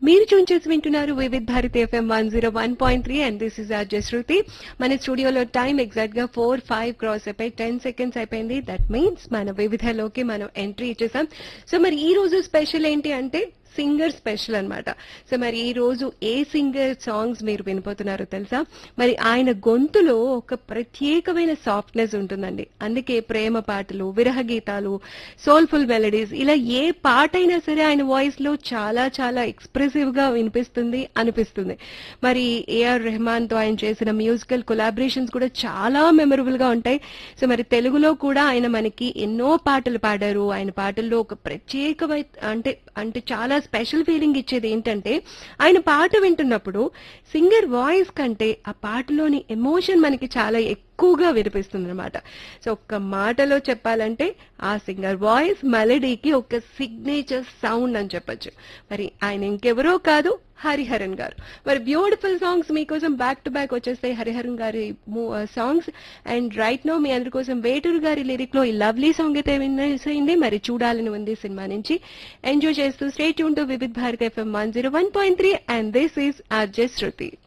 మీరు చూన్ చేసి వింటున్నారు Vividh Bharati FM one zero one point three and this is R Shruti మన స్టూడియోలో టైం ఎగ్జాక్ట్ గా ఫోర్ ఫైవ్ క్రాస్ అయిపోయి టెన్ సెకండ్స్ అయిపోయింది దట్ మీన్స్ మన వివిధలోకి మనం ఎంట్రీ ఇచ్చేసాం సో మరి ఈ రోజు స్పెషల్ ఏంటి అంటే సింగర్ స్పెషల్ అన్నమాట సో మరి ఈ రోజు ఏ సింగర్ సాంగ్స్ మీరు వినిపోతున్నారో తెలుసా మరి ఆయన గొంతులో ఒక ప్రత్యేకమైన సాఫ్ట్నెస్ ఉంటుందండి అందుకే ప్రేమ పాటలు విరహ గీతాలు సోల్ఫుల్ మెలడీస్ ఇలా ఏ పాట అయినా సరే ఆయన వాయిస్ లో చాలా చాలా ఎక్స్ప్రెసివ్ గా వినిపిస్తుంది అనిపిస్తుంది మరి ఏఆర్ రెహమాన్ తో ఆయన చేసిన మ్యూజికల్ కొలాబరేషన్స్ కూడా చాలా మెమరబుల్ గా ఉంటాయి సో మరి తెలుగులో కూడా ఆయన మనకి ఎన్నో పాటలు పాడారు ఆయన పాటల్లో ఒక ప్రత్యేకమైన అంటే అంటే చాలా స్పెషల్ ఫీలింగ్ ఇచ్చేది ఏంటంటే ఆయన పాట వింటున్నప్పుడు సింగర్ వాయిస్ కంటే ఆ పాటలోని ఎమోషన్ మనకి చాలా ఎక్కువగా వినిపిస్తుంది అనమాట సో ఒక్క మాటలో చెప్పాలంటే ఆ సింగర్ వాయిస్ మెలడీకి ఒక సిగ్నేచర్ సౌండ్ అని చెప్పొచ్చు మరి ఆయన ఇంకెవరో కాదు హరిహరన్ గారు మరి బ్యూటిఫుల్ సాంగ్స్ మీకోసం బ్యాక్ టు బ్యాక్ వచ్చేస్తాయి హరిహరన్ గారి సాంగ్స్ అండ్ రైట్ నో మీ అందరి కోసం వేటూరు గారి లిరిక్ లో ఈ లవ్లీ సాంగ్ అయితే వినేసేయండి మరి చూడాలని ఉంది సినిమా నుంచి ఎంజాయ్ చేస్తూ స్టేట్ యూన్ to Vividh Bharat FM one zero one point three and this is RJ Shruti